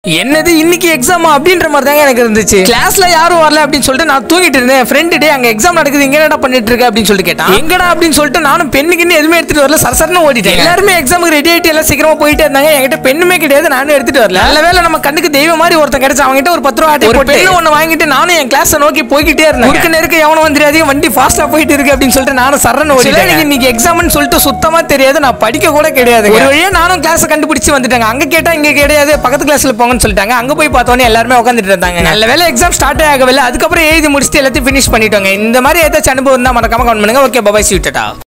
என்னது இன்னைக்கு எக்ஸாமா அப்படின்ற மாதிரி தாங்க எனக்கு இருந்துச்சு கிளாஸ்ல யாரும் வரல அப்படின்னு சொல்லிட்டு நான் தூங்கிட்டு இருந்தேன் ஃப்ரெண்டு டே அங்க எக்ஸாம் நடக்குது இங்க என்னடா பண்ணிட்டு இருக்க அப்படின்னு சொல்லிட்டு கேட்டான் எங்கடா அப்படின்னு சொல்லிட்டு நானும் பெண்ணுக்குன்னு எதுவுமே எடுத்துட்டு வரல சரசரன்னு ஓடிட்டேன் எல்லாருமே எக்ஸாமுக்கு ரெடி ஆயிட்டு எல்லாம் சீக்கிரமா போயிட்டே இருந்தாங்க என்கிட்ட பெண்ணுமே கிடையாது நானும் எடுத்துட்டு வரல நல்ல வேளை நம்ம கண்ணுக்கு தெய்வம் மாதிரி ஒருத்தன் கிடைச்சா அவங்ககிட்ட ஒரு பத்து ரூபா ஆட்டி ஒரு பெண்ணு ஒண்ணு வாங்கிட்டு நானும் என் கிளாஸ் நோக்கி போய்கிட்டே இருந்தேன் குறுக்க நெருக்க எவனும் வந்துடாதீங்க வண்டி ஃபாஸ்டா போயிட்டு இருக்கு அப்படின்னு சொல்லிட்டு நானும் சரன்னு ஓடிட்டேன் எனக்கு இன்னைக்கு எக்ஸாம்னு சொல்லிட்டு சுத்தமா தெரியாது நான் படிக்க கூட கிடையாது ஒரு வழியா நானும் கிளாஸ் கண்டுபிடிச்சு வந்துட்டாங்க அங்க கேட்டா இங்க கிடையாது பக்கத்து கிளாஸ்ல போங்கன்னு சொல்லிட்டாங்க அங்க போய் பார்த்தோன்னே எல்லாருமே உட்காந்துட்டு இருந்தாங்க நல்ல வேலை எக்ஸாம் ஸ்டார்ட் ஆகவில்லை அதுக்கப்புறம் எழுதி முடிச்சுட்டு எல்லாத்தையும் ஃபினிஷ் பண்ணிட்டோங்க இந்த மாதிரி ஏதாச்சும் அனுபவம் தான் மறக்காம கமெண்ட் பண்ணுங்க ஓகே பபாய் விட்டுட்டா